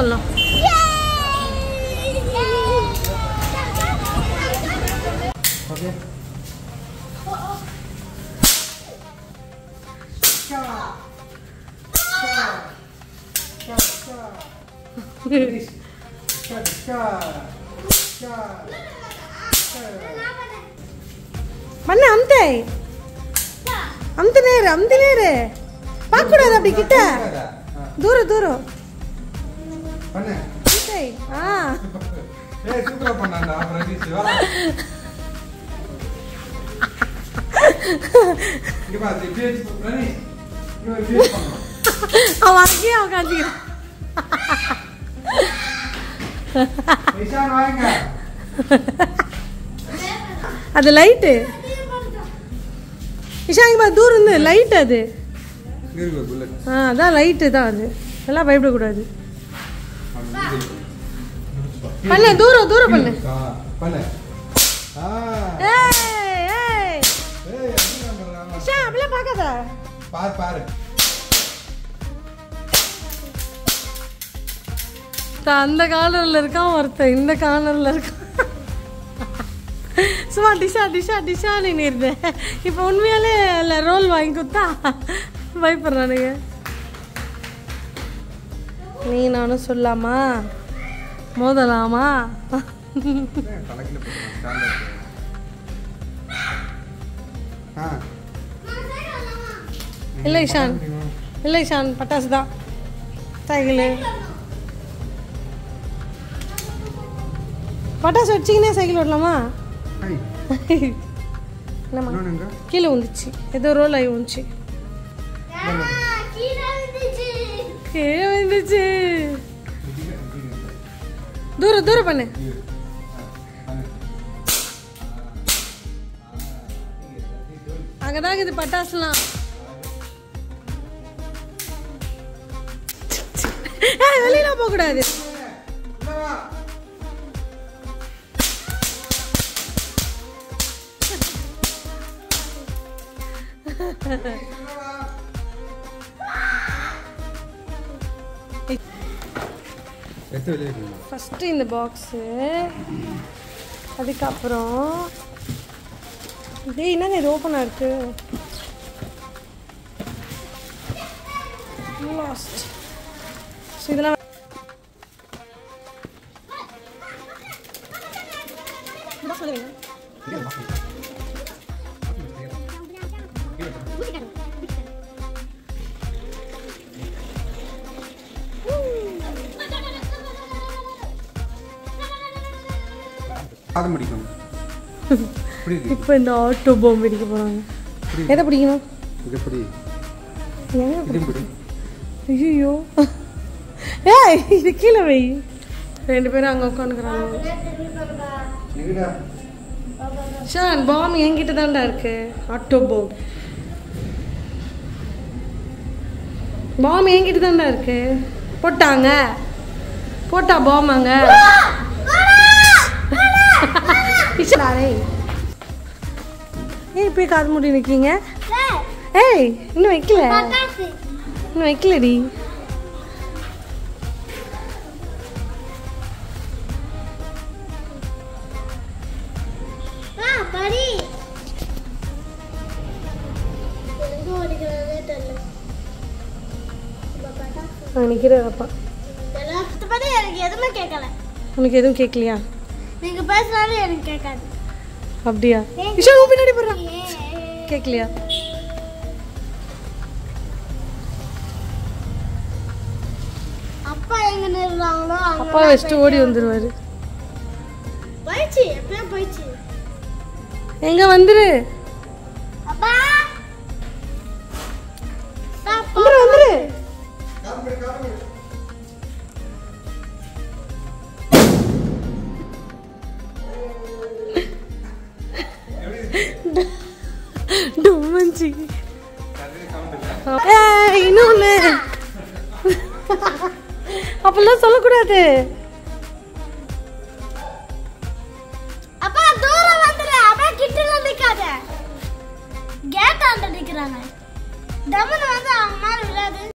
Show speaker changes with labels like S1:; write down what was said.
S1: சொல்லலாம்
S2: ஓகே
S1: பண்ண அம்தே அம்த நேரு அம்த நேரு பார்க்க கூடாது அப்படி கிட்ட தூரம் தூரம்
S2: பண்ணு
S1: அம்தே ஆ
S2: ஏய் சூப்பரா பண்ணாண்டா பிரதீஷ் வா இங்க பா இப்படி வச்சு பிரதீஷ் இவன் இப்படி வச்சு பண்ணணும்
S1: அவன் அங்கேயே உட்காந்துக்கிறான்
S2: நிஷான் வாங்க
S1: அது லைட்டு இஷா இங்க பாரு, தூரம் இருந்து லைட் அது
S2: இங்க இருக்கு புல்லட்
S1: ஆ அதான் லைட்டு தான் அது எல்லாம் பயப்படக்கூடாது பண்ணு தூரம் தூரம் பண்ணு
S2: பண்ணு ஆ
S1: ஏய் ஏய்
S2: ஏய் எப்படி பண்றாங்க
S1: இஷா அப்படிலாம் பார்க்காத
S2: பாரு பாரு
S1: ஒருத்தன் அந்த கார்னர்ல இருக்கான் ஒருத்தன் இந்த கார்னர்ல இருக்கான் சும்மா டிஷா டிஷா டிஷா நீ இருந்தேன் இப்போ உண்மையாலே இல்லை ரோல் வாங்கி கொடுத்தா பயப்படுறானுங்க நீ நானும் சொல்லாமா மோதலாமா
S2: தலைக்கில போட்டுருக்கான் ஸ்டாண்ட் இருக்கு ஆ
S1: இல்லை இஷான் இல்லை இஷான் பட்டாசு தான் சைக்கிளு பட்டாசு வச்சிக்கினே சைக்கிள் ஓட்டலாமா
S2: ஹாய்
S1: என்னம்மா
S2: இன்னொன்னுங்க
S1: கீழே விழுந்துச்சு ஏதோ ரோல் ஆகி விழுந்துச்சு கீழே விழுந்துச்சு தூரம் தூரம் பண்ணு அங்கதான் இது பட்டாசுலாம் ஏய், வெளியில போக கூடாது
S2: எடுத்து வெளியே வைக்கணும்.
S1: ஃபஸ்ட்டு இந்த பாக்ஸு அதுக்கப்புறம் டேய் என்னங்க இது ஓப்பனாக இருக்கு லாஸ்ட் ஸோ இதெல்லாம் இந்த box வந்து வைங்க.
S2: காதம் பிடிக்கும் இப்படி இருக்கு
S1: இப்போ இந்த ஆட்டோ பாம்பு பிடிக்க போகிறாங்க எதை பிடிக்கணும்
S2: இது எப்படி
S1: எங்க
S2: இது பிடி
S1: ஐயோ ஏய் இது கீழே வை ரெண்டு பேரும் அங்கே உட்காந்துக்கிறாங்க
S2: நிகடா
S1: ஷான் பாம் என்கிட்ட தான்டா இருக்கு ஆட்டோ பாம் பாம் என்கிட்ட தான்டா இருக்கு போட்டாங்க போட்டா பாமாங்க இஷ்டாரே ஏய் போய் காது மூடி நிற்கீங்க ஏய் இன்னும் வைக்கல இன்னும் வைக்கலடி நான் நிற்கிறேன் அப்பா
S3: எனக்கு எதுவுமே கேட்கல
S1: உனக்கு எதுவும் கேட்கலையா
S3: நீங்க பேசுனாலும் எனக்கு கேட்காது
S1: அப்படியா விஷா உன் பின்னாடி போடுறான் கேட்கலையா
S3: அப்பா எங்க நிறுவாங்களோ
S1: அப்பா வச்சுட்டு ஓடி வந்துருவாரு
S3: போயிடுச்சு எப்பயோ போயிடுச்சு
S1: எங்க வந்துரு
S3: அப்பா
S1: வந்துரு வந்துரு
S2: காதம் பிடி காதம் பிடி
S1: டொம்மஞ்சி
S2: கதையே சவுண்ட் இல்லை
S1: ஏய் இன்னொன்னு அப்பெல்லாம் சொல்லக்கூடாது
S3: அப்பா தூரம் வந்துரு அப்பா கிட்ட நிக்காத கேட் ஆண்ட நிக்கிறாங்க டம்னு வந்து அவங்க மேல விழாது